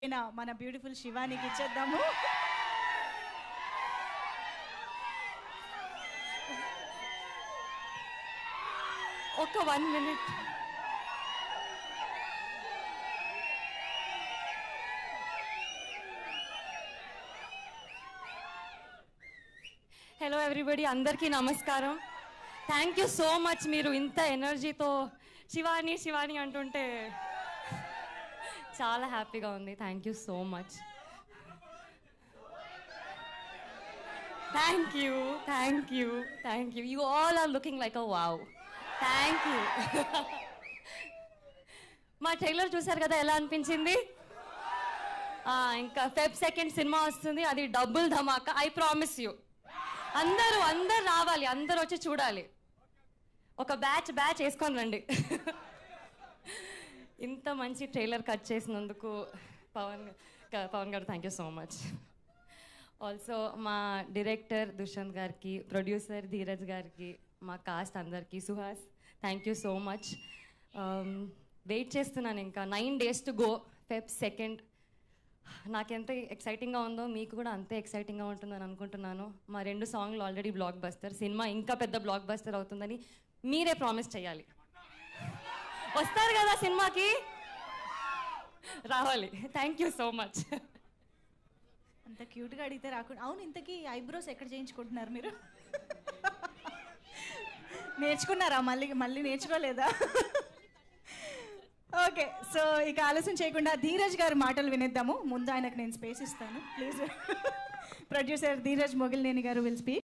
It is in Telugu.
అయినా మన బ్యూటిఫుల్ శివానికి ఇచ్చేద్దాము ఒక వన్ మినిట్ హలో ఎవ్రీబడి అందరికీ నమస్కారం థ్యాంక్ యూ సో మచ్ మీరు ఇంత ఎనర్జీతో శివాని శివాని అంటుంటే చాలా హ్యాపీగా ఉంది thank you so much thank you thank you thank you you all are looking like a wow thank you మా ట్రైలర్ చూసారు కదా ఎలా అనిపించింది ఆ, ఇంకా ఫెబ్ సెకండ్ సినిమా వస్తుంది అది డబుల్ ధమాకా ఐ ప్రామిస్ యూ అందరూ అందరు రావాలి అందరూ వచ్చి చూడాలి ఒక బ్యాచ్ బ్యాచ్ వేసుకొని రండి ఇంత మంచి ట్రైలర్ కట్ చేసినందుకు పవన్ గా- Pawan garu thank you so much also మా డైరెక్టర్ దుష్యంత్ గారికి ప్రొడ్యూసర్ ధీరజ్ గారికి మా కాస్ట్ అందరికీ Suhas thank you so much wait చేస్తున్నాను ఇంకా nine days to go Feb second నాకెంత ఎక్సైటింగ్గా ఉందో మీకు కూడా అంతే ఎక్సైటింగ్గా ఉంటుందని అనుకుంటున్నాను మా రెండు సాంగ్లు ఆల్రెడీ బ్లాక్ బస్టర్ సినిమా ఇంకా పెద్ద బ్లాక్ బస్టర్ అవుతుందని మీరే ప్రామిస్ చేయాలి వస్తారు కదా సినిమాకి రావాలి థ్యాంక్ యూ సో మచ్ అంత క్యూట్గా అడిగితే రాకుండా అవును ఇంతకీ ఐబ్రోస్ ఎక్కడ చేయించుకుంటున్నారు మీరు నేర్చుకున్నారా మళ్ళీ మళ్ళీ నేర్చుకోలేదా ఓకే సో ఇక ఆలస్యం చేయకుండా ధీరజ్ గారి మాటలు వినేద్దాము ముందు ఆయనకు నేను స్పేస్ ఇస్తాను ప్లీజ్ ప్రొడ్యూసర్ ధీరజ్ మొగిలినేని గారు విల్ స్పీక్